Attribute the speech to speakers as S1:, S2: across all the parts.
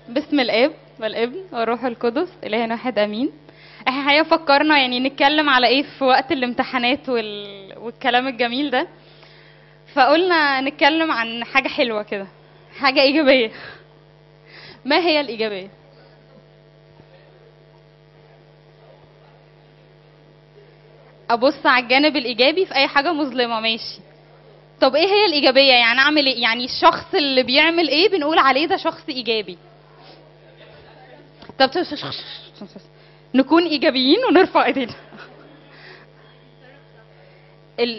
S1: باسم الاب والابن والروح القدس اله واحد امين احنا الحقيقه فكرنا يعني نتكلم على ايه في وقت الامتحانات وال... والكلام الجميل ده فقلنا نتكلم عن حاجه حلوه كده حاجه ايجابيه ما هي الايجابيه ابص على الجانب الايجابي في اي حاجه مظلمه ماشي طب ايه هي الايجابيه يعني اعمل ايه يعني الشخص اللي بيعمل ايه بنقول عليه ده شخص ايجابي طب نكون ايجابيين ونرفع ايدينا ال...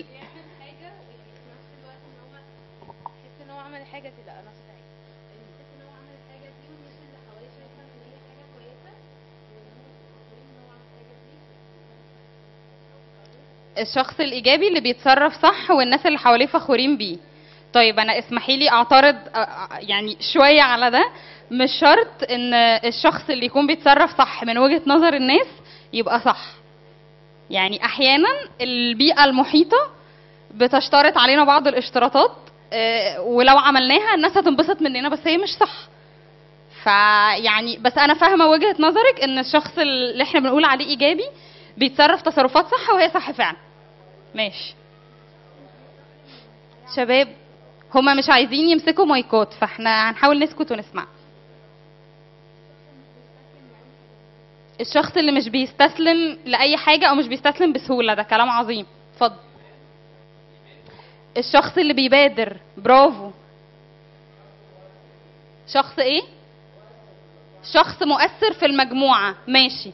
S2: يحس ان هو عمل حاجه دي لا انا سعيد يحس ان هو عمل الحاجه دي والناس اللي حواليه شايفه ان هي حاجه كويسه وان هو فاكرين ان هو عمل حاجه دي
S1: الشخص الايجابي اللي بيتصرف صح والناس اللي حواليه فخورين بيه طيب انا اسمحي لي اعترض أ- أ- يعني شويه على ده مش شرط ان الشخص اللي يكون بيتصرف صح من وجهه نظر الناس يبقى صح يعني احيانا البيئه المحيطه بتشترط علينا بعض الاشتراطات آه، ولو عملناها الناس هتنبسط مننا بس هي مش صح فيعني بس انا فاهمه وجهه نظرك ان الشخص اللي احنا بنقول عليه ايجابي بيتصرف تصرفات صح وهي صح فعلا ماشي شباب هما مش عايزين يمسكوا مايكات فاحنا هنحاول نسكت ونسمع الشخص اللي مش بيستسلم لاي حاجه او مش بيستسلم بسهوله ده كلام عظيم اتفضل الشخص اللي بيبادر برافو شخص ايه شخص مؤثر في المجموعه ماشي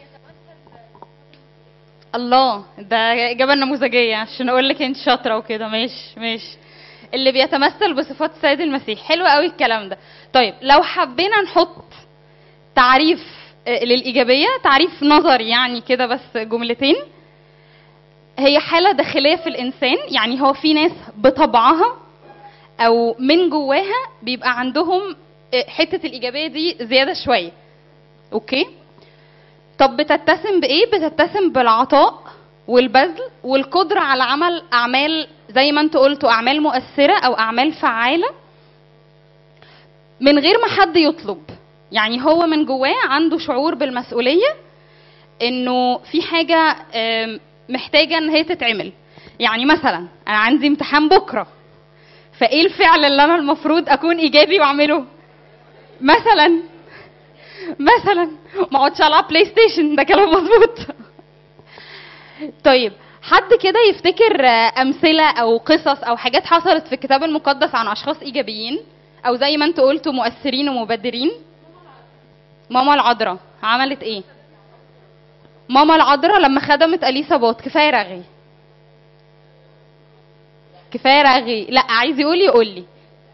S1: الله ده اجابه نموذجيه عشان اقول لك انت شاطره وكده ماشي ماشي اللي بيتمثل بصفات السيد المسيح حلو قوي الكلام ده طيب لو حبينا نحط تعريف آه، للايجابيه تعريف نظري يعني كده بس جملتين هي حاله داخليه في الانسان يعني هو في ناس بطبعها او من جواها بيبقى عندهم آه، حته الايجابيه دي زياده شويه اوكي طب بتتسم بايه بتتسم بالعطاء والبذل والقدره على عمل اعمال زي ما انتوا قلتوا اعمال مؤثره او اعمال فعاله من غير ما حد يطلب يعني هو من جواه عنده شعور بالمسؤوليه انه في حاجه آم، محتاجه ان هي تتعمل يعني مثلا انا عندي امتحان بكره فايه الفعل اللي انا المفروض اكون ايجابي واعمله مثلا مثلا ما اقعدش العب بلاي ستيشن ده كلام مظبوط طيب حد كده يفتكر آه، امثله او قصص او حاجات حصلت في الكتاب المقدس عن اشخاص ايجابيين او زي ما انتوا قلتوا مؤثرين ومبادرين ماما العذراء عملت ايه ماما العذراء لما خدمت اليصابات كفايه رغي كفايه رغي لا عايز يقول يقول لي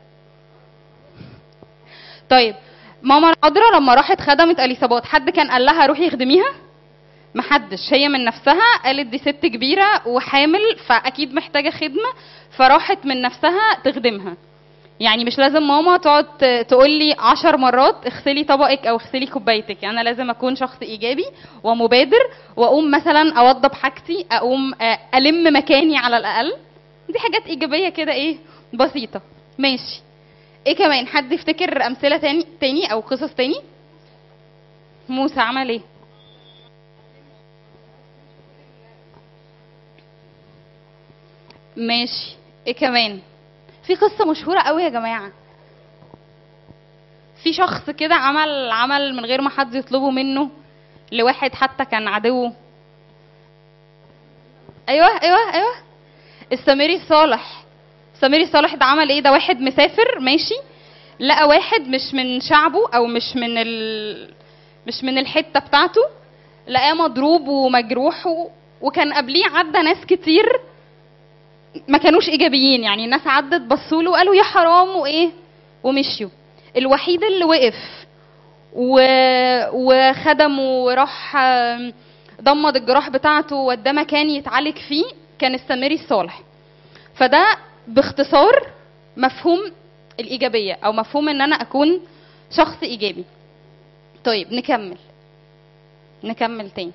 S1: طيب ماما العذراء لما راحت خدمت اليصابات حد كان قال لها روحي اخدميها محدش هي من نفسها قالت دي ست كبيره وحامل فاكيد محتاجه خدمه فراحت من نفسها تخدمها يعني مش لازم ماما تقعد تقول لي عشر مرات اغسلي طبقك او اغسلي كوبايتك يعني انا لازم اكون شخص ايجابي ومبادر واقوم مثلا اوضب حاجتي اقوم آه، الم مكاني على الاقل دي حاجات ايجابيه كده ايه بسيطه ماشي ايه كمان حد يفتكر امثله تاني تاني او قصص تاني موسى عمل ايه ماشي ايه كمان في قصه مشهوره قوي يا جماعه في شخص كده عمل عمل من غير ما حد يطلبه منه لواحد حتى كان عدوه ايوه ايوه ايوه السامري الصالح السامري الصالح ده عمل ايه ده واحد مسافر ماشي لقى واحد مش من شعبه او مش من ال... مش من الحته بتاعته لقاه مضروب ومجروح و... وكان قبليه عدى ناس كتير ما كانوش ايجابيين يعني الناس عدت بصوا له وقالوا يا حرام وايه ومشيوا الوحيد اللي وقف و... وخدم وراح آم، ضمد الجراح بتاعته وده مكان يتعالج فيه كان السامري الصالح فده باختصار مفهوم الايجابيه او مفهوم ان انا اكون شخص ايجابي طيب نكمل نكمل تاني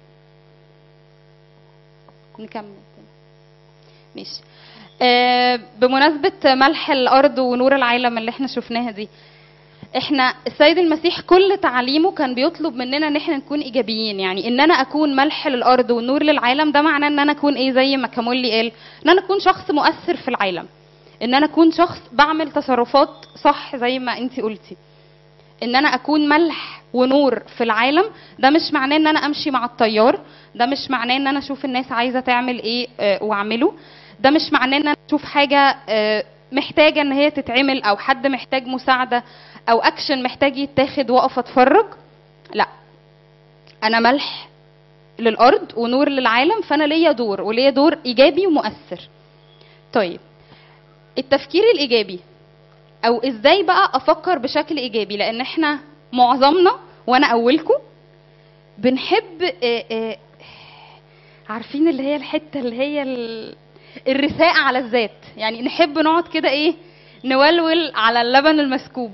S1: نكمل تاني ماشي آه بمناسبة ملح الأرض ونور العالم اللي احنا شفناها دي احنا السيد المسيح كل تعليمه كان بيطلب مننا ان احنا نكون ايجابيين يعني ان انا اكون ملح للارض والنور للعالم ده معناه ان انا اكون ايه زي ما كامولي قال ان انا اكون شخص مؤثر في العالم ان انا اكون شخص بعمل تصرفات صح زي ما انت قلتي ان انا اكون ملح ونور في العالم ده مش معناه ان انا امشي مع التيار ده مش معناه ان انا اشوف الناس عايزه تعمل ايه آه، واعمله ده مش معناه ان انا اشوف حاجه آه، محتاجه ان هي تتعمل او حد محتاج مساعده او اكشن محتاج يتاخد واقف اتفرج لا انا ملح للارض ونور للعالم فانا ليا دور وليا دور ايجابي ومؤثر طيب التفكير الايجابي او ازاي بقى افكر بشكل ايجابي لان احنا معظمنا وانا اولكم بنحب آه، آه، عارفين اللي هي الحته اللي هي ال- الرثاء على الذات يعني نحب نقعد كده ايه نولول على اللبن المسكوب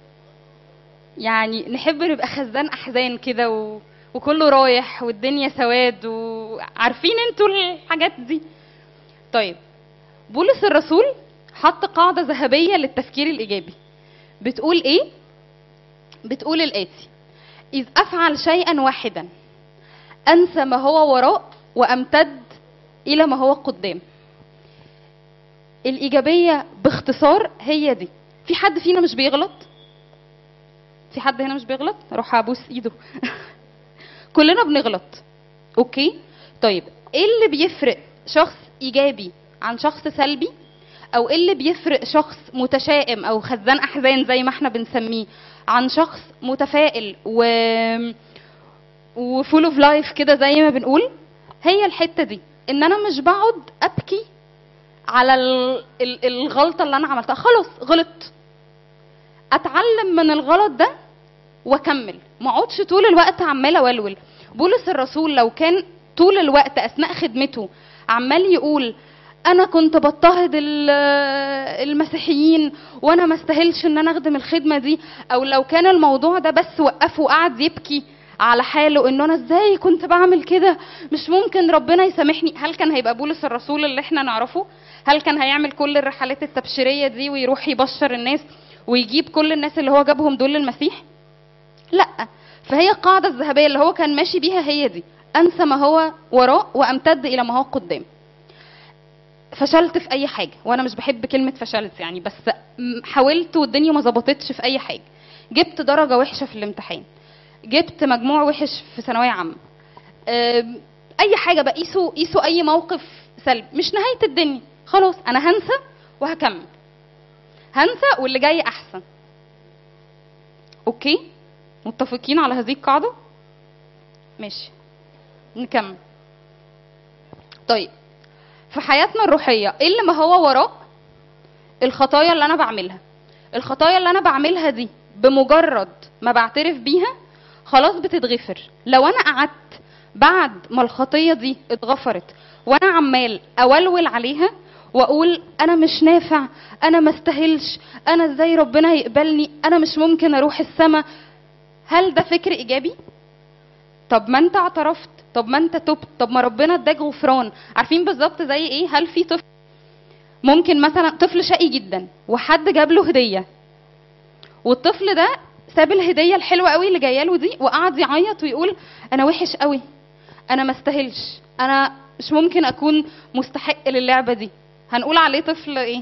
S1: يعني نحب نبقى خزان احزان كده و... وكله رايح والدنيا سواد وعارفين انتوا الحاجات دي طيب بولس الرسول حط قاعدة ذهبية للتفكير الإيجابي بتقول إيه؟ بتقول الآتي إذ أفعل شيئا واحدا أنسى ما هو وراء وأمتد إلى ما هو قدام الإيجابية باختصار هي دي في حد فينا مش بيغلط؟ في حد هنا مش بيغلط؟ أروح أبوس إيده كلنا بنغلط أوكي؟ طيب إيه اللي بيفرق شخص إيجابي عن شخص سلبي؟ او ايه اللي بيفرق شخص متشائم او خزان احزان زي ما احنا بنسميه عن شخص متفائل و وفول اوف لايف كده زي ما بنقول هي الحته دي ان انا مش بقعد ابكي على ال... ال... الغلطه اللي انا عملتها خلاص غلطت اتعلم من الغلط ده واكمل ما اقعدش طول الوقت عماله اولول بولس الرسول لو كان طول الوقت اثناء خدمته عمال يقول انا كنت بضطهد ال- المسيحيين وانا ما استاهلش ان انا اخدم الخدمه دي او لو كان الموضوع ده بس وقفه وقعد يبكي على حاله انه انا ازاي كنت بعمل كده مش ممكن ربنا يسامحني هل كان هيبقى بولس الرسول اللي احنا نعرفه هل كان هيعمل كل الرحلات التبشيريه دي ويروح يبشر الناس ويجيب كل الناس اللي هو جابهم دول للمسيح لا فهي القاعده الذهبيه اللي هو كان ماشي بيها هي دي انسى ما هو وراء وامتد الى ما هو قدام فشلت في اي حاجه وانا مش بحب كلمه فشلت يعني بس م- حاولت والدنيا ما ظبطتش في اي حاجه جبت درجه وحشه في الامتحان جبت مجموع وحش في ثانويه عامه أم، اي حاجه بقى قيسوا قيسوا اي موقف سلبي مش نهايه الدنيا خلاص انا هنسى وهكمل هنسى واللي جاي احسن اوكي متفقين على هذه القاعده ماشي نكمل طيب في حياتنا الروحية ايه اللي ما هو وراء الخطايا اللي انا بعملها الخطايا اللي انا بعملها دي بمجرد ما بعترف بيها خلاص بتتغفر لو انا قعدت بعد ما الخطية دي اتغفرت وانا عمال اولول عليها واقول انا مش نافع انا ما استاهلش انا ازاي ربنا هيقبلني انا مش ممكن اروح السما هل ده فكر ايجابي طب ما انت اعترفت طب ما انت تبت طب ما ربنا اداك غفران عارفين بالظبط زي ايه هل في طفل ممكن مثلا طفل شقي جدا وحد جاب له هديه والطفل ده ساب الهديه الحلوه قوي اللي جايه له دي وقعد يعيط ويقول انا وحش قوي انا ما استاهلش انا مش ممكن اكون مستحق للعبه دي هنقول عليه طفل ايه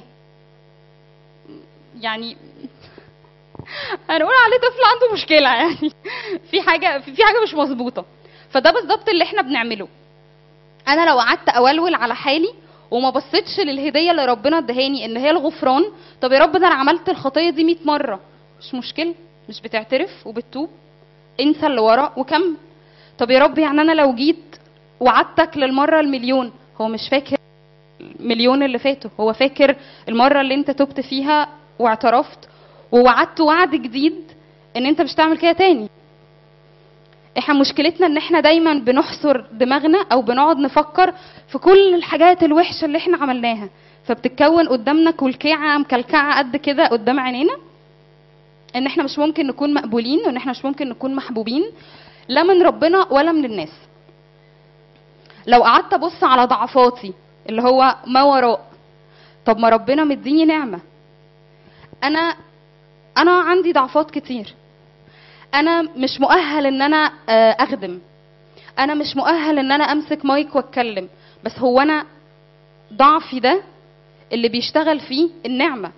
S1: يعني هنقول عليه طفل عنده مشكله يعني في حاجه في حاجه مش مظبوطه فده بالظبط اللي احنا بنعمله انا لو قعدت اولول على حالي وما بصيتش للهديه اللي ربنا ادهاني ان هي الغفران طب يا رب ده انا عملت الخطيه دي 100 مره مش مشكله مش بتعترف وبتتوب انسى اللي ورا وكمل طب يا رب يعني انا لو جيت وعدتك للمره المليون هو مش فاكر المليون اللي فاتوا هو فاكر المره اللي انت تبت فيها واعترفت ووعدت وعد جديد ان انت مش تعمل كده تاني احنا مشكلتنا ان احنا دايما بنحصر دماغنا او بنقعد نفكر في كل الحاجات الوحشه اللي احنا عملناها فبتتكون قدامنا كلكعه مكلكعه قد كده قدام عينينا ان احنا مش ممكن نكون مقبولين وان احنا مش ممكن نكون محبوبين لا من ربنا ولا من الناس لو قعدت ابص على ضعفاتي اللي هو ما وراء طب ما ربنا مديني نعمه انا انا عندي ضعفات كتير انا مش مؤهل ان انا آه، اخدم انا مش مؤهل ان انا امسك مايك واتكلم بس هو انا ضعفي ده اللي بيشتغل فيه النعمه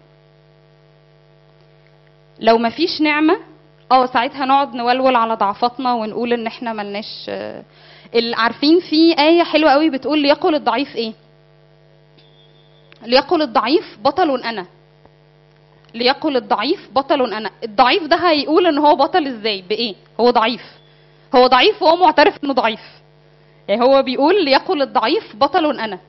S1: لو مفيش نعمه اه ساعتها نقعد نولول على ضعفاتنا ونقول ان احنا ملناش آه، اللي عارفين في آية حلوة قوي بتقول ليقل الضعيف ايه ليقل الضعيف بطل انا ليقل الضعيف بطل انا الضعيف ده هيقول ان هو بطل ازاي بايه هو ضعيف هو ضعيف وهو معترف انه ضعيف يعني هو بيقول ليقل الضعيف بطل انا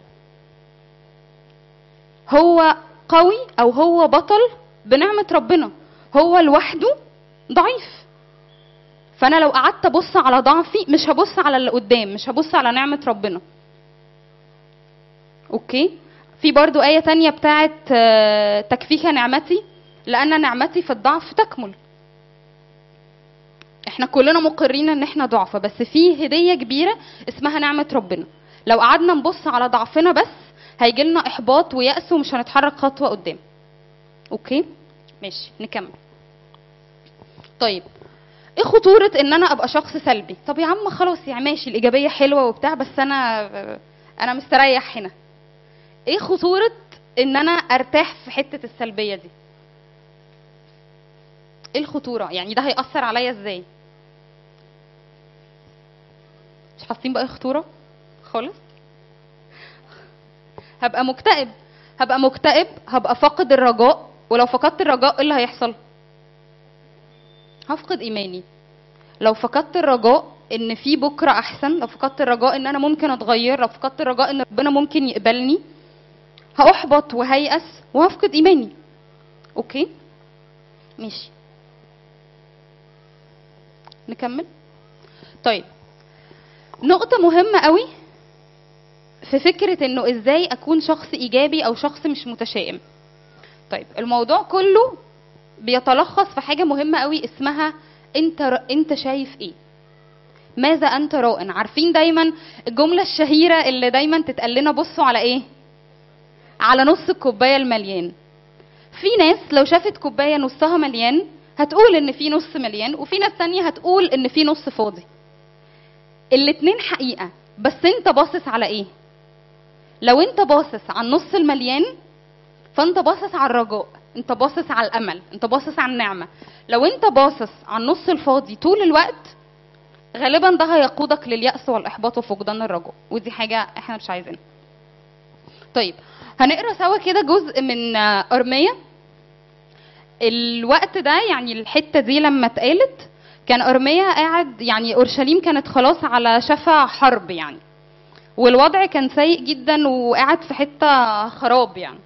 S1: هو قوي او هو بطل بنعمة ربنا هو لوحده ضعيف فانا لو قعدت ابص على ضعفي مش هبص على اللي قدام مش هبص على نعمة ربنا اوكي في برضو آية تانية بتاعت آه، تكفيك نعمتي لأن نعمتي في الضعف تكمل احنا كلنا مقرين ان احنا ضعفة بس في هدية كبيرة اسمها نعمة ربنا لو قعدنا نبص على ضعفنا بس هيجي لنا احباط ويأس ومش هنتحرك خطوة قدام اوكي ماشي نكمل طيب ايه خطورة ان انا ابقى شخص سلبي طب يا عم خلاص يا ماشي الايجابية حلوة وبتاع بس انا انا مستريح هنا ايه خطورة ان انا ارتاح في حتة السلبية دي ايه الخطورة يعني ده هيأثر عليا ازاي مش حاسين بقى خطورة خالص هبقى مكتئب هبقى مكتئب هبقى فاقد الرجاء ولو فقدت الرجاء ايه اللي هيحصل هفقد ايماني لو فقدت الرجاء ان في بكره احسن لو فقدت الرجاء ان انا ممكن اتغير لو فقدت الرجاء ان ربنا ممكن يقبلني هاحبط وهيأس وهفقد ايماني اوكي ماشي نكمل طيب نقطة مهمة قوي في فكرة انه ازاي اكون شخص ايجابي او شخص مش متشائم طيب الموضوع كله بيتلخص في حاجة مهمة قوي اسمها انت ر... انت شايف ايه ماذا انت رائن عارفين دايما الجملة الشهيرة اللي دايما تتقال لنا بصوا على ايه على نص الكوباية المليان في ناس لو شافت كوباية نصها مليان هتقول ان في نص مليان وفي ناس تانية هتقول ان في نص فاضي الاتنين حقيقة بس انت باصص على ايه لو انت باصص على النص المليان فانت باصص على الرجاء انت باصص على الامل انت باصص على النعمه لو انت باصص على النص الفاضي طول الوقت غالبا ده هيقودك لليأس والإحباط وفقدان الرجاء ودي حاجة احنا مش عايزينها طيب هنقرا سوا كده جزء من آه، أرمية الوقت ده يعني الحتة دي لما اتقالت كان أرمية قاعد يعني أورشليم كانت خلاص على شفا حرب يعني والوضع كان سيء جدا وقاعد في حتة خراب يعني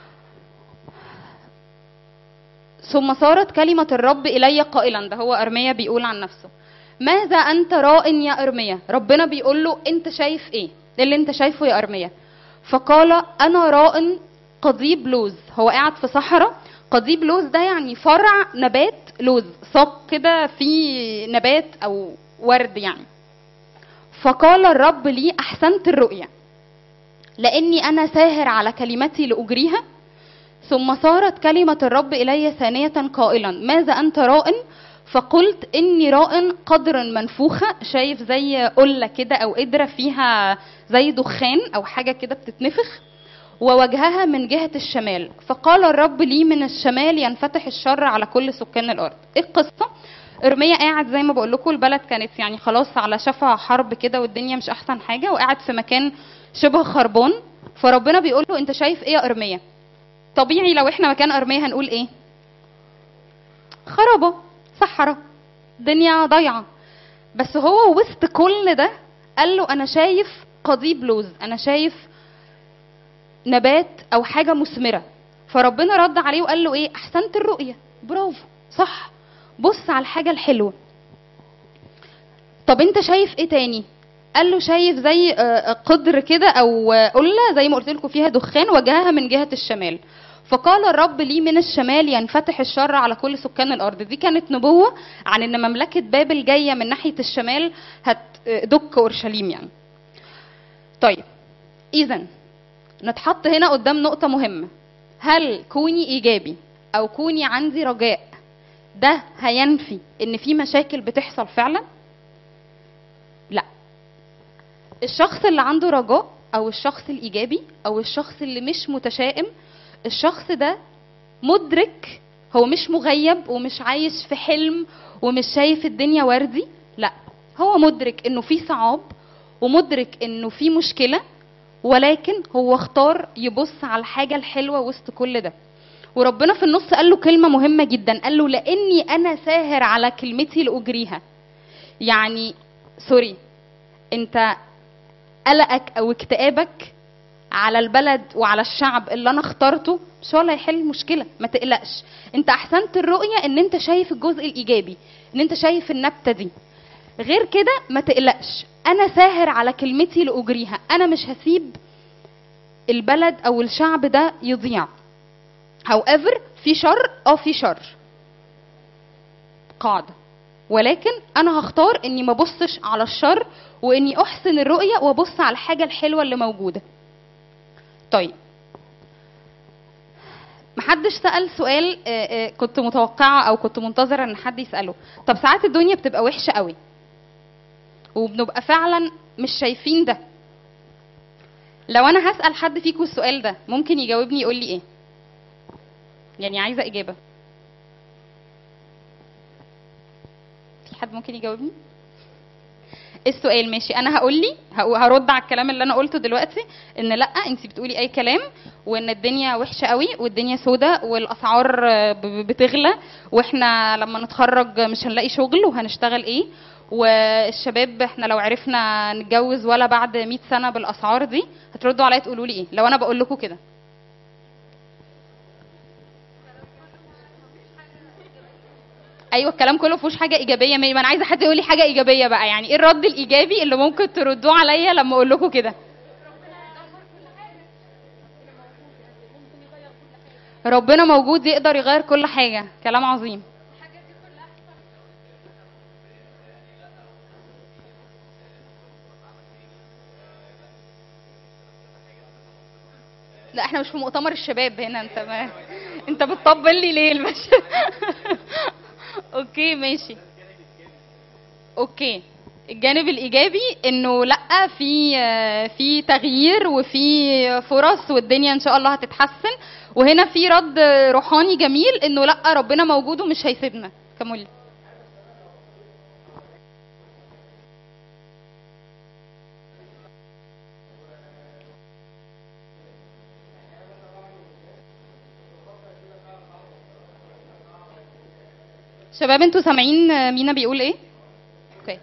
S1: ثم صارت كلمة الرب إلي قائلا ده هو أرميا بيقول عن نفسه ماذا أنت راء يا أرميا ربنا بيقول له أنت شايف إيه إيه اللي أنت شايفه يا أرميا فقال أنا راء قضيب لوز هو قاعد في صحراء قضيب لوز ده يعني فرع نبات لوز ساق كده فيه نبات أو ورد يعني فقال الرب لي أحسنت الرؤيا لأني أنا ساهر على كلمتي لأجريها ثم صارت كلمة الرب إلي ثانية قائلا ماذا أنت راء فقلت إني راء قدر منفوخة شايف زي قلة كده أو قدرة فيها زي دخان أو حاجة كده بتتنفخ ووجهها من جهة الشمال فقال الرب لي من الشمال ينفتح الشر على كل سكان الأرض إيه القصة؟ إرميا قاعد زي ما بقول لكم البلد كانت يعني خلاص على شفا حرب كده والدنيا مش أحسن حاجة وقاعد في مكان شبه خربان فربنا بيقول له أنت شايف إيه يا إرميا؟ طبيعي لو احنا مكان ارميه هنقول ايه خرابه صحراء دنيا ضايعه بس هو وسط كل ده قال له انا شايف قضيب لوز انا شايف نبات او حاجه مثمره فربنا رد عليه وقال له ايه احسنت الرؤيه برافو صح بص على الحاجه الحلوه طب انت شايف ايه تاني قال له شايف زي آه، قدر كده او آه، قله زي ما قلت لكم فيها دخان وجهها من جهه الشمال فقال الرب لي من الشمال ينفتح الشر على كل سكان الارض دي كانت نبوه عن ان مملكه بابل جايه من ناحيه الشمال هتدك اورشليم يعني طيب اذا نتحط هنا قدام نقطه مهمه هل كوني ايجابي او كوني عندي رجاء ده هينفي ان في مشاكل بتحصل فعلا لا الشخص اللي عنده رجاء او الشخص الايجابي او الشخص اللي مش متشائم الشخص ده مدرك هو مش مغيب ومش عايش في حلم ومش شايف الدنيا وردي لا هو مدرك انه في صعاب ومدرك انه في مشكله ولكن هو اختار يبص على الحاجه الحلوه وسط كل ده وربنا في النص قال له كلمه مهمه جدا قال له لاني انا ساهر على كلمتي لاجريها يعني سوري انت قلقك او اكتئابك على البلد وعلى الشعب اللي انا اخترته مش هو اللي هيحل المشكله ما تقلقش انت احسنت الرؤيه ان انت شايف الجزء الايجابي ان انت شايف النبته دي غير كده ما تقلقش انا ساهر على كلمتي لاجريها انا مش هسيب البلد او الشعب ده يضيع however في شر اه في شر قاعده ولكن انا هختار اني ما ابصش على الشر واني احسن الرؤيه وابص على الحاجه الحلوه اللي موجوده طيب محدش سأل سؤال آه، آه، كنت متوقعة أو كنت منتظرة إن حد يسأله طب ساعات الدنيا بتبقى وحشة قوي وبنبقى فعلا مش شايفين ده لو أنا هسأل حد فيكم السؤال ده ممكن يجاوبني يقول لي إيه يعني عايزة إجابة في حد ممكن يجاوبني السؤال ماشي انا هقول لي هقو- هرد على الكلام اللي انا قلته دلوقتي ان لا انت بتقولي اي كلام وان الدنيا وحشه قوي والدنيا سودة والاسعار آه، ب- ب- بتغلى واحنا لما نتخرج مش هنلاقي شغل وهنشتغل ايه والشباب احنا لو عرفنا نتجوز ولا بعد 100 سنه بالاسعار دي هتردوا عليا تقولوا لي ايه لو انا بقول لكم كده ايوه الكلام كله فيهوش حاجه ايجابيه ما انا عايزه حد يقول لي حاجه ايجابيه بقى يعني ايه الرد الايجابي اللي ممكن تردوه عليا لما اقول لكم كده ربنا موجود يقدر يغير كل حاجه كلام عظيم لا احنا مش في مؤتمر الشباب هنا انت ما... انت بتطبل لي ليه المش... اوكي ماشي اوكي الجانب الايجابي انه لا في في تغيير وفي فرص والدنيا ان شاء الله هتتحسن وهنا في رد روحاني جميل انه لا ربنا موجود ومش هيسيبنا كملي شباب انتوا سامعين مينا بيقول ايه اوكي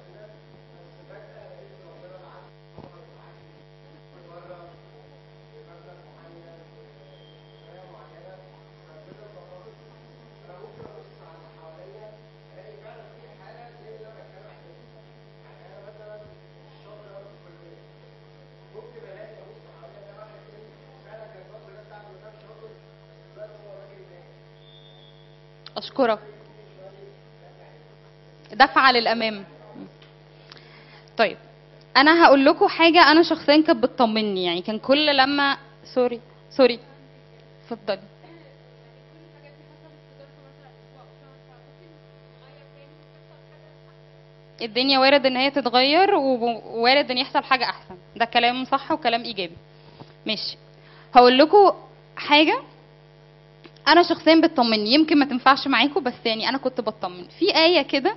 S1: اشكرك دفعه للامام طيب انا هقول لكم حاجه انا شخصيا كانت بتطمني يعني كان كل لما سوري سوري اتفضلي الدنيا وارد ان هي تتغير ووارد ان يحصل حاجه احسن ده كلام صح وكلام ايجابي ماشي هقول لكم حاجه انا شخصيا بتطمني يمكن ما تنفعش معاكم بس يعني انا كنت بطمن في ايه كده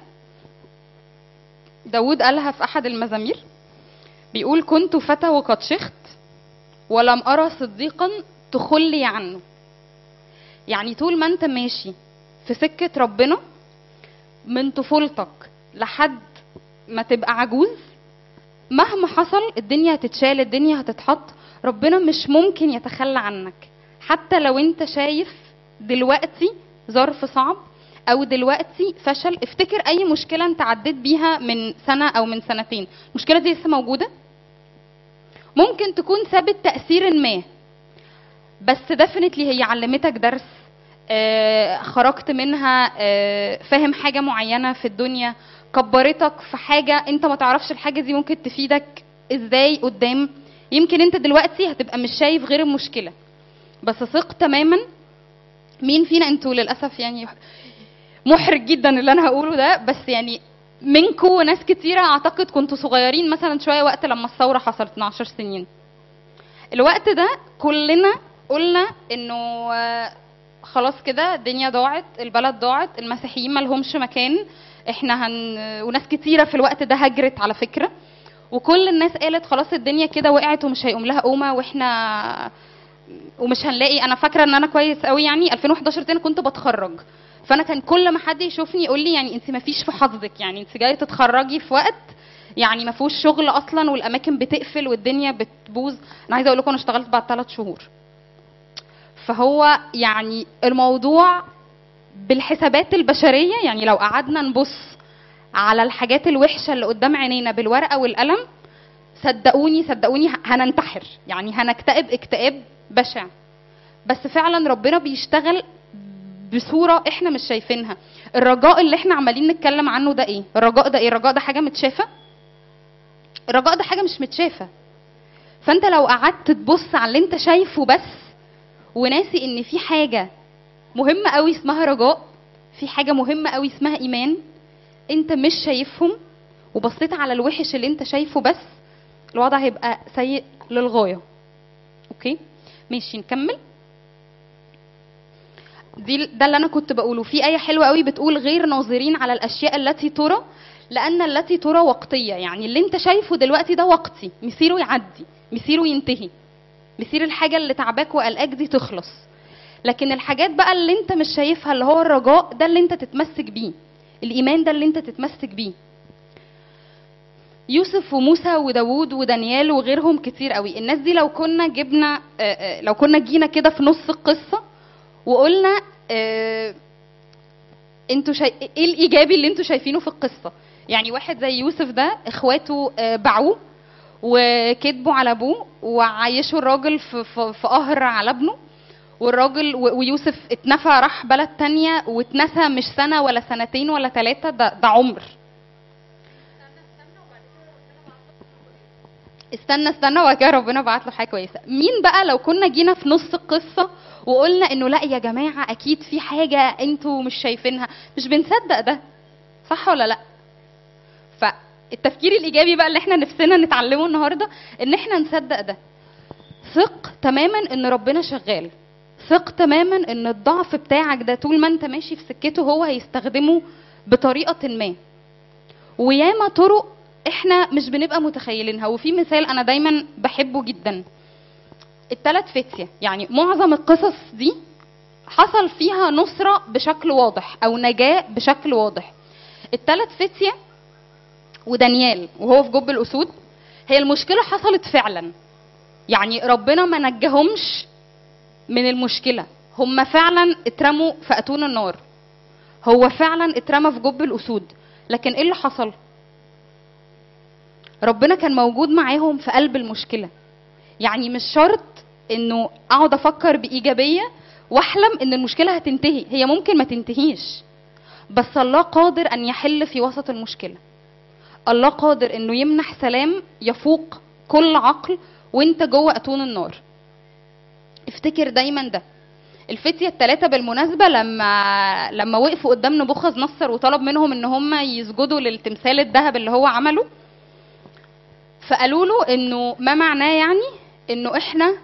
S1: داود قالها في احد المزامير بيقول كنت فتى وقد شخت ولم ارى صديقا تخلي عنه يعني طول ما انت ماشي في سكه ربنا من طفولتك لحد ما تبقى عجوز مهما حصل الدنيا هتتشال الدنيا هتتحط ربنا مش ممكن يتخلى عنك حتى لو انت شايف دلوقتي ظرف صعب او دلوقتي فشل افتكر اي مشكله انت عديت بيها من سنه او من سنتين المشكله دي لسه موجوده ممكن تكون سابت تاثير ما بس ديفنتلي هي علمتك درس آه خرجت منها آه فاهم حاجه معينه في الدنيا كبرتك في حاجه انت ما تعرفش الحاجه دي ممكن تفيدك ازاي قدام يمكن انت دلوقتي هتبقى مش شايف غير المشكله بس ثق تماما مين فينا انتوا للاسف يعني محرج جدا اللي انا هقوله ده بس يعني منكم ناس كتيرة اعتقد كنتوا صغيرين مثلا شوية وقت لما الثورة حصلت من 10 سنين الوقت ده كلنا قلنا انه آه، خلاص كده الدنيا ضاعت البلد ضاعت المسيحيين ما لهمش مكان احنا هن وناس كتيرة في الوقت ده هجرت على فكرة وكل الناس قالت خلاص الدنيا كده وقعت ومش هيقوم لها قومة واحنا ومش هنلاقي انا فاكره ان انا كويس قوي يعني 2011 دي انا كنت بتخرج فانا كان كل ما حد يشوفني يقول لي يعني انت ما فيش في حظك يعني انت جايه تتخرجي في وقت يعني ما فيهوش شغل اصلا والاماكن بتقفل والدنيا بتبوظ انا عايزه اقول لكم انا اشتغلت بعد ثلاث شهور فهو يعني الموضوع بالحسابات البشريه يعني لو قعدنا نبص على الحاجات الوحشه اللي قدام عينينا بالورقه والقلم صدقوني صدقوني هننتحر يعني هنكتئب اكتئاب بشع بس فعلا ربنا بيشتغل بصوره احنا مش شايفينها الرجاء اللي احنا عمالين نتكلم عنه ده ايه الرجاء ده ايه الرجاء ده حاجه متشافه الرجاء ده حاجه مش متشافه فانت لو قعدت تبص على اللي انت شايفه بس وناسي ان في حاجه مهمه قوي اسمها رجاء في حاجه مهمه قوي اسمها ايمان انت مش شايفهم وبصيت على الوحش اللي انت شايفه بس الوضع هيبقى سيء للغايه اوكي ماشي نكمل دي ده اللي انا كنت بقوله في ايه حلوه قوي بتقول غير ناظرين على الاشياء التي ترى لان التي ترى وقتيه يعني اللي انت شايفه دلوقتي ده وقتي مصيره يعدي مصيره ينتهي مصير الحاجه اللي تعباك وقلقاك دي تخلص لكن الحاجات بقى اللي انت مش شايفها اللي هو الرجاء ده اللي انت تتمسك بيه الايمان ده اللي انت تتمسك بيه يوسف وموسى وداوود ودانيال وغيرهم كتير قوي الناس دي لو كنا جبنا آه، آه، لو كنا جينا كده في نص القصه وقلنا آه، انتوا شاي... ايه الايجابي اللي انتوا شايفينه في القصه يعني واحد زي يوسف ده اخواته آه، باعوه وكذبوا على ابوه وعيشوا الراجل في, في, في قهر على ابنه والراجل و- ويوسف اتنفى راح بلد تانية واتنسى مش سنة ولا سنتين ولا ثلاثة ده, ده عمر استنى استنى وبعد كده ربنا بعت له حاجه كويسه مين بقى لو كنا جينا في نص القصه وقلنا انه لا يا جماعه اكيد في حاجه انتوا مش شايفينها مش بنصدق ده صح ولا لا فالتفكير الايجابي بقى اللي احنا نفسنا نتعلمه النهارده ان احنا نصدق ده ثق تماما ان ربنا شغال ثق تماما ان الضعف بتاعك ده طول ما انت ماشي في سكته هو هيستخدمه بطريقه ما وياما طرق احنا مش بنبقى متخيلينها وفي مثال انا دايما بحبه جدا الثلاث فتية يعني معظم القصص دي حصل فيها نصرة بشكل واضح او نجاة بشكل واضح الثلاث فتية ودانيال وهو في جب الاسود هي المشكلة حصلت فعلا يعني ربنا ما نجاهمش من المشكلة هم فعلا اترموا في اتون النار هو فعلا اترمى في جب الاسود لكن ايه اللي حصل ربنا كان موجود معاهم في قلب المشكله يعني مش شرط انه اقعد افكر بايجابيه واحلم ان المشكله هتنتهي هي ممكن ما تنتهيش بس الله قادر ان يحل في وسط المشكله الله قادر انه يمنح سلام يفوق كل عقل وانت جوه اتون النار افتكر دايما ده الفتية الثلاثة بالمناسبة لما لما وقفوا قدام نبوخذ نصر وطلب منهم ان هم يسجدوا للتمثال الذهب اللي هو عمله فقالوا له انه ما معناه يعني انه احنا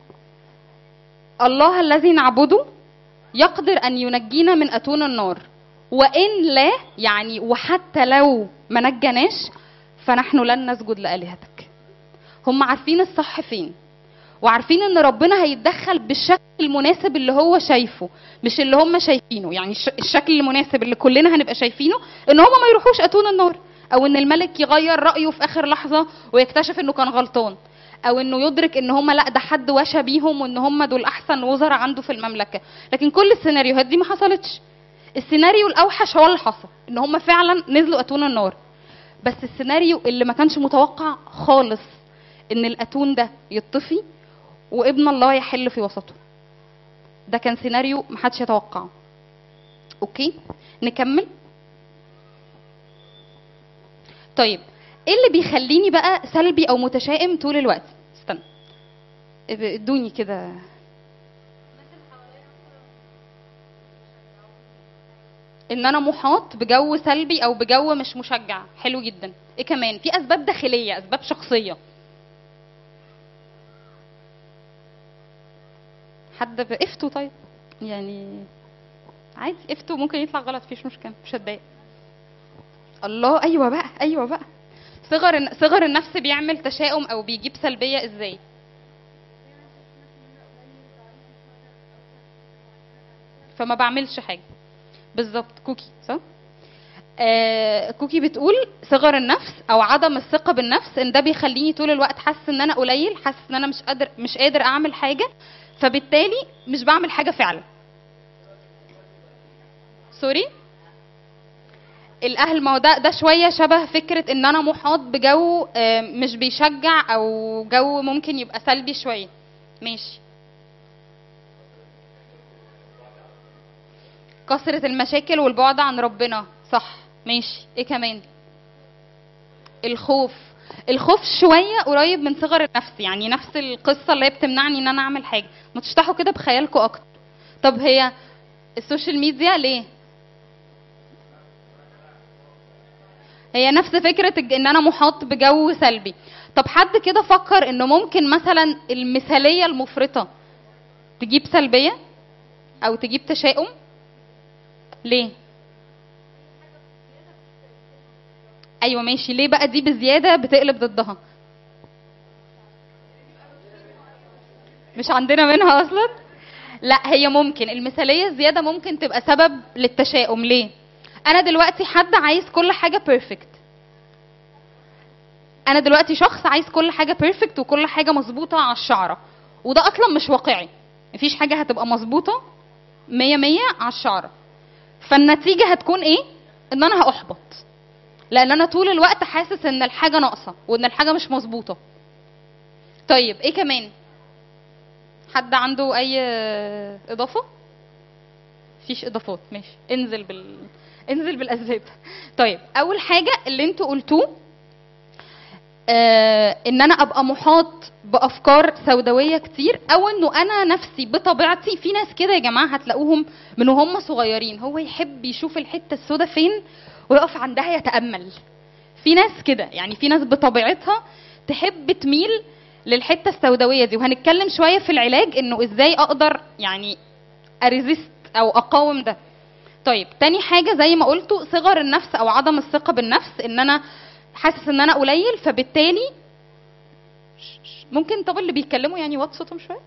S1: الله الذي نعبده يقدر ان ينجينا من اتون النار وان لا يعني وحتى لو ما نجناش فنحن لن نسجد لالهتك هم عارفين الصح فين وعارفين ان ربنا هيتدخل بالشكل المناسب اللي هو شايفه مش اللي هم شايفينه يعني الش- الشكل المناسب اللي كلنا هنبقى شايفينه ان هم ما يروحوش اتون النار او ان الملك يغير رايه في اخر لحظه ويكتشف انه كان غلطان او انه يدرك ان هم لا ده حد وشى بيهم وان هم دول احسن وزراء عنده في المملكه لكن كل السيناريوهات دي ما حصلتش السيناريو الاوحش هو اللي حصل ان هم فعلا نزلوا اتون النار بس السيناريو اللي ما كانش متوقع خالص ان الاتون ده يطفي وابن الله يحل في وسطه ده كان سيناريو محدش يتوقعه اوكي نكمل طيب ايه اللي بيخليني بقى سلبي او متشائم طول الوقت استنى ادوني كده ان انا محاط بجو سلبي او بجو مش مشجع حلو جدا ايه كمان في اسباب داخليه اسباب شخصيه حد ب- افتوا طيب يعني عادي افتوا ممكن يطلع غلط مفيش مشكله مش هتضايق الله ايوه بقى ايوه بقى صغر الن- صغر النفس بيعمل تشاؤم او بيجيب سلبيه ازاي فما بعملش حاجه بالظبط كوكي صح آه كوكي بتقول صغر النفس او عدم الثقه بالنفس ان ده بيخليني طول الوقت حاسس ان انا قليل حاسس ان انا مش قادر مش قادر اعمل حاجه فبالتالي مش بعمل حاجه فعلا سوري الاهل ما هو ده ده شويه شبه فكره ان انا محاط بجو آه، مش بيشجع او جو ممكن يبقى سلبي شويه ماشي كثرة المشاكل والبعد عن ربنا صح ماشي ايه كمان الخوف الخوف شوية قريب من صغر النفس يعني نفس القصة اللي هي بتمنعني ان انا اعمل حاجة ما تشتحوا كده بخيالكم اكتر طب هي السوشيال ميديا ليه هي نفس فكرة الج- ان انا محاط بجو سلبي طب حد كده فكر انه ممكن مثلا المثالية المفرطة تجيب سلبية او تجيب تشاؤم ليه ايوه ماشي ليه بقى دي بزياده بتقلب ضدها مش عندنا منها اصلا لا هي ممكن المثاليه الزياده ممكن تبقى سبب للتشاؤم ليه انا دلوقتي حد عايز كل حاجه بيرفكت انا دلوقتي شخص عايز كل حاجه بيرفكت وكل حاجه مظبوطه على الشعره وده اصلا مش واقعي مفيش حاجه هتبقى مظبوطه مية مية على الشعره فالنتيجه هتكون ايه ان انا هاحبط لان انا طول الوقت حاسس ان الحاجه ناقصه وان الحاجه مش مظبوطه طيب ايه كمان حد عنده اي اضافه مفيش اضافات ماشي انزل بال انزل بالاسباب طيب اول حاجه اللي انتوا قلتوه آه ان انا ابقى محاط بافكار سوداويه كتير او انه انا نفسي بطبيعتي في ناس كده يا جماعه هتلاقوهم من وهم صغيرين هو يحب يشوف الحته السوداء فين ويقف عندها يتامل في ناس كده يعني في ناس بطبيعتها تحب تميل للحته السوداويه دي وهنتكلم شويه في العلاج انه ازاي اقدر يعني اريزيست او اقاوم ده طيب تاني حاجه زي ما قلتوا صغر النفس او عدم الثقه بالنفس ان انا حاسس ان انا قليل فبالتالي ممكن طب اللي بيتكلموا يعني وطي صوتهم شويه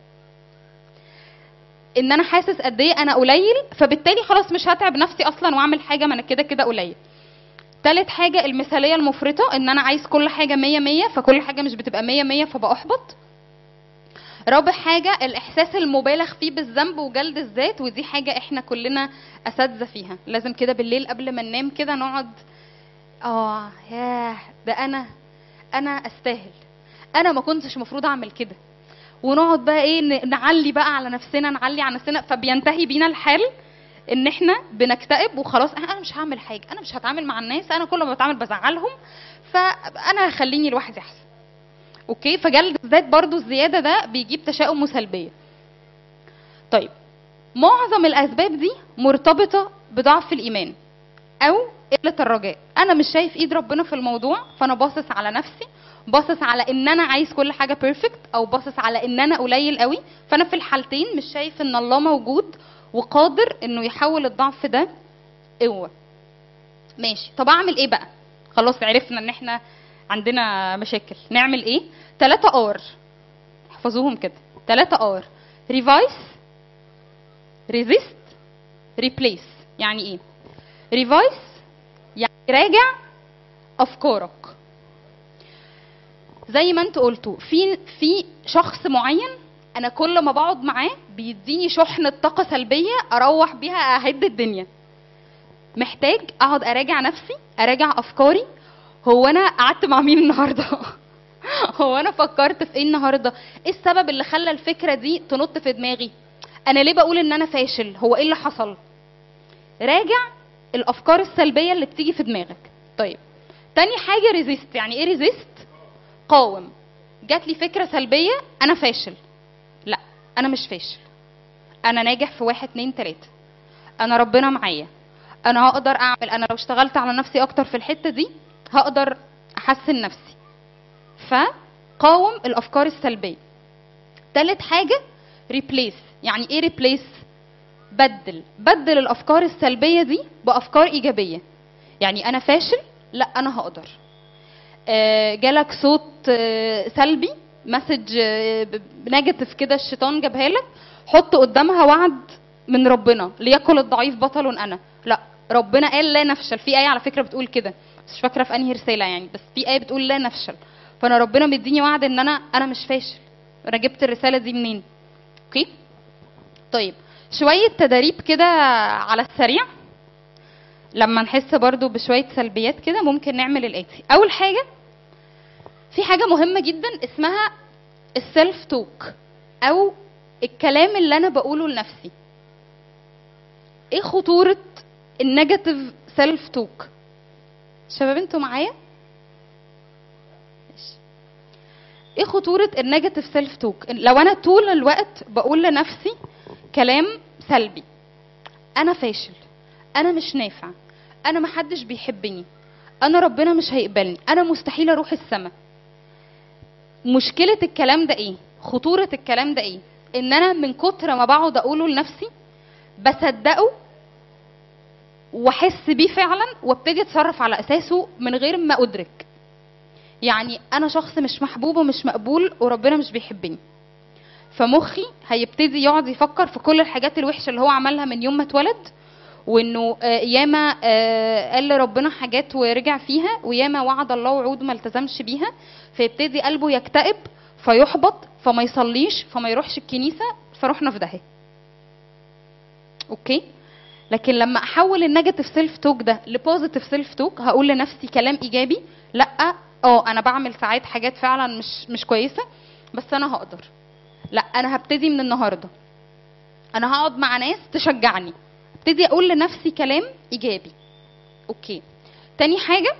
S1: ان انا حاسس قد ايه انا قليل فبالتالي خلاص مش هتعب نفسي اصلا واعمل حاجه ما انا كده كده قليل تالت حاجة المثالية المفرطة ان انا عايز كل حاجة مية مية فكل حاجة مش بتبقى مية مية فبأحبط رابع حاجة الإحساس المبالغ فيه بالذنب وجلد الذات ودي حاجة إحنا كلنا أساتذة فيها لازم كده بالليل قبل ما ننام كده نقعد آه ياه ده أنا أنا أستاهل أنا ما كنتش مفروض أعمل كده ونقعد بقى إيه ن- نعلي بقى على نفسنا نعلي على نفسنا فبينتهي بينا الحال ان احنا بنكتئب وخلاص انا مش هعمل حاجه انا مش هتعامل مع الناس انا كل ما بتعامل بزعلهم فانا هخليني لوحدي احسن اوكي فجلد الذات برضو الزياده ده بيجيب تشاؤم وسلبيه طيب معظم الاسباب دي مرتبطه بضعف الايمان او قله الرجاء انا مش شايف ايد ربنا في الموضوع فانا باصص على نفسي باصص على ان انا عايز كل حاجه بيرفكت او باصص على ان انا قليل قوي فانا في الحالتين مش شايف ان الله موجود وقادر انه يحول الضعف ده قوه ماشي طب اعمل ايه بقى خلاص عرفنا ان احنا عندنا مشاكل نعمل ايه ثلاثة ار احفظوهم كده ثلاثة ار ريفايس ريزيست ريبليس يعني ايه ريفايس يعني راجع افكارك زي ما انتوا قلتوا في في شخص معين انا كل ما بقعد معاه بيديني شحنه طاقه سلبيه اروح بيها اهد الدنيا محتاج اقعد اراجع نفسي اراجع افكاري هو انا قعدت مع مين النهارده هو انا فكرت في ايه النهارده ايه السبب اللي خلى الفكره دي تنط في دماغي انا ليه بقول ان انا فاشل هو ايه اللي حصل راجع الافكار السلبيه اللي بتيجي في دماغك طيب تاني حاجه ريزيست يعني ايه ريزيست قاوم جات لي فكره سلبيه انا فاشل لا انا مش فاشل انا ناجح في واحد اتنين تلاته انا ربنا معايا انا هقدر اعمل انا لو اشتغلت على نفسي اكتر في الحته دي هقدر احسن نفسي فقاوم الافكار السلبيه تالت حاجه ريبليس يعني ايه ريبليس بدل بدل الافكار السلبيه دي بافكار ايجابيه يعني انا فاشل لا انا هقدر آه، جالك صوت آه، سلبي مسج نيجاتيف كده الشيطان جابها لك حط قدامها وعد من ربنا ليقل الضعيف بطل انا لا ربنا قال لا نفشل في ايه على فكره بتقول كده مش فاكره في انهي رساله يعني بس في ايه بتقول لا نفشل فانا ربنا مديني وعد ان انا انا مش فاشل انا جبت الرساله دي منين اوكي طيب شويه تدريب كده على السريع لما نحس برضو بشويه سلبيات كده ممكن نعمل الاتي اول حاجه في حاجه مهمه جدا اسمها السيلف توك او الكلام اللي انا بقوله لنفسي ايه خطوره النيجاتيف سيلف توك شباب انتوا معايا ماشي. ايه خطوره النيجاتيف سيلف توك لو انا طول الوقت بقول لنفسي كلام سلبي انا فاشل انا مش نافع انا محدش بيحبني انا ربنا مش هيقبلني انا مستحيل اروح السما مشكله الكلام ده ايه خطوره الكلام ده ايه ان انا من كتر ما بقعد اقوله لنفسي بصدقه واحس بيه فعلا وابتدي اتصرف على اساسه من غير ما ادرك يعني انا شخص مش محبوب ومش مقبول وربنا مش بيحبني فمخي هيبتدي يقعد يفكر في كل الحاجات الوحشه اللي هو عملها من يوم ما اتولد وانه آه، ياما آه، قال لربنا حاجات ورجع فيها وياما وعد الله وعود ما التزمش بيها فيبتدي قلبه يكتئب فيحبط فما يصليش فما يروحش الكنيسه فروحنا في داهيه اوكي لكن لما احول النيجاتيف سيلف توك ده لبوزيتيف سيلف توك هقول لنفسي كلام ايجابي لا اه انا بعمل ساعات حاجات فعلا مش مش كويسه بس انا هقدر لا انا هبتدي من النهارده انا هقعد مع ناس تشجعني ابتدي اقول لنفسي كلام ايجابي اوكي تاني حاجه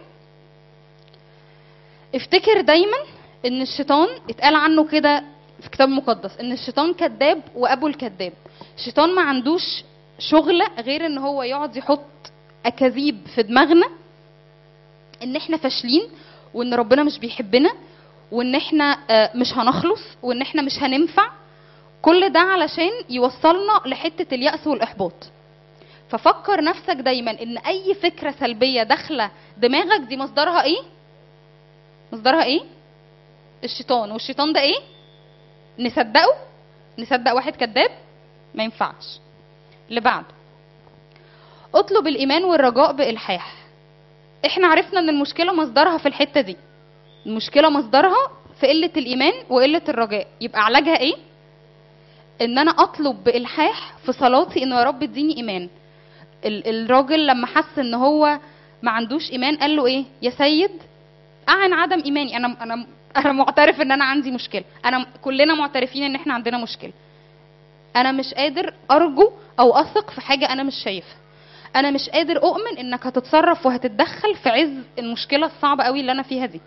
S1: افتكر دايما ان الشيطان اتقال عنه كده في كتاب مقدس ان الشيطان كذاب وابو الكذاب الشيطان ما عندوش شغله غير ان هو يقعد يحط اكاذيب في دماغنا ان احنا فاشلين وان ربنا مش بيحبنا وان احنا آه، مش هنخلص وان احنا مش هننفع كل ده علشان يوصلنا لحته اليأس والاحباط ففكر نفسك دايما ان اي فكره سلبيه داخله دماغك دي مصدرها ايه مصدرها ايه الشيطان والشيطان ده ايه نصدقه نصدق واحد كذاب ما ينفعش اللي بعده اطلب الايمان والرجاء بالحاح احنا عرفنا ان المشكله مصدرها في الحته دي المشكله مصدرها في قله الايمان وقله الرجاء يبقى علاجها ايه ان انا اطلب بالحاح في صلاتي ان يا رب اديني ايمان ال- الراجل لما حس ان هو ما عندوش ايمان قال له ايه يا سيد اعن عدم ايماني انا انا انا معترف ان انا عندي مشكله انا كلنا معترفين ان احنا عندنا مشكله انا مش قادر ارجو او اثق في حاجه انا مش شايفها انا مش قادر اؤمن انك هتتصرف وهتتدخل في عز المشكله الصعبه قوي اللي انا فيها دي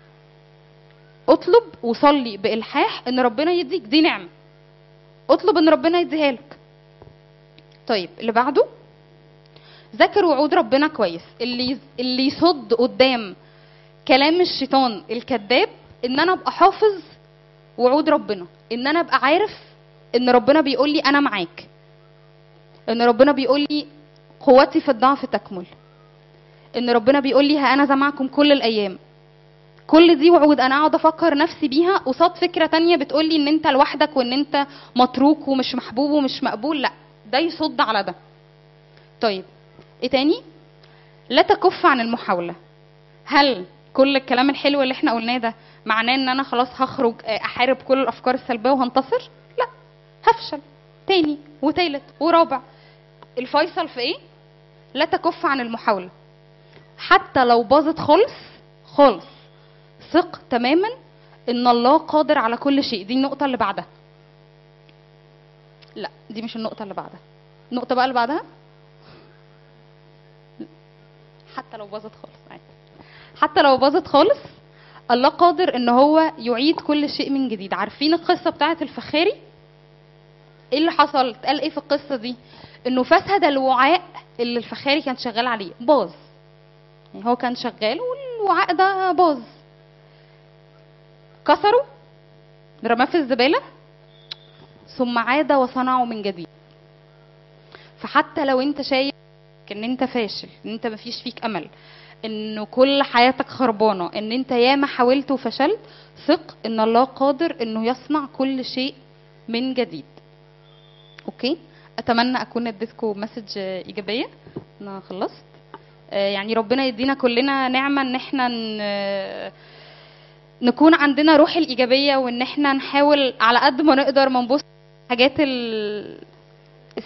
S1: اطلب وصلي بالحاح ان ربنا يديك دي نعمه اطلب ان ربنا يديها لك طيب اللي بعده ذاكر وعود ربنا كويس اللي اللي يصد قدام كلام الشيطان الكذاب ان انا ابقى حافظ وعود ربنا ان انا ابقى عارف ان ربنا بيقول لي انا معاك ان ربنا بيقول لي قوتي في الضعف تكمل ان ربنا بيقول لي ها انا ذا معكم كل الايام كل دي وعود انا اقعد افكر نفسي بيها قصاد فكره تانية بتقول لي ان انت لوحدك وان انت متروك ومش محبوب ومش مقبول لا ده يصد على ده طيب ايه تاني لا تكف عن المحاوله هل كل الكلام الحلو اللي احنا قلناه ده معناه ان انا خلاص هخرج آه، احارب كل الافكار السلبيه وهنتصر لا هفشل تاني وتالت ورابع الفيصل في ايه لا تكف عن المحاوله حتى لو باظت خالص خالص ثق تماما ان الله قادر على كل شيء دي النقطه اللي بعدها لا دي مش النقطه اللي بعدها النقطه بقى اللي بعدها حتى لو باظت خالص عادي حتى لو باظت خالص الله قادر ان هو يعيد كل شيء من جديد عارفين القصه بتاعه الفخاري ايه اللي حصل اتقال ايه في القصه دي انه فسد الوعاء اللي الفخاري كان شغال عليه باظ يعني هو كان شغال والوعاء ده باظ كسروا رماه في الزبالة ثم عاد وصنعوا من جديد فحتى لو انت شايف ان انت فاشل ان انت مفيش فيك امل انه كل حياتك خربانه ان انت ياما حاولت وفشلت ثق ان الله قادر انه يصنع كل شيء من جديد اوكي اتمنى اكون اديتكم مسج ايجابيه انا خلصت آه، يعني ربنا يدينا كلنا نعمه ان احنا ن- نكون عندنا روح الايجابيه وان احنا نحاول على قد ما نقدر ما نبص الحاجات ال-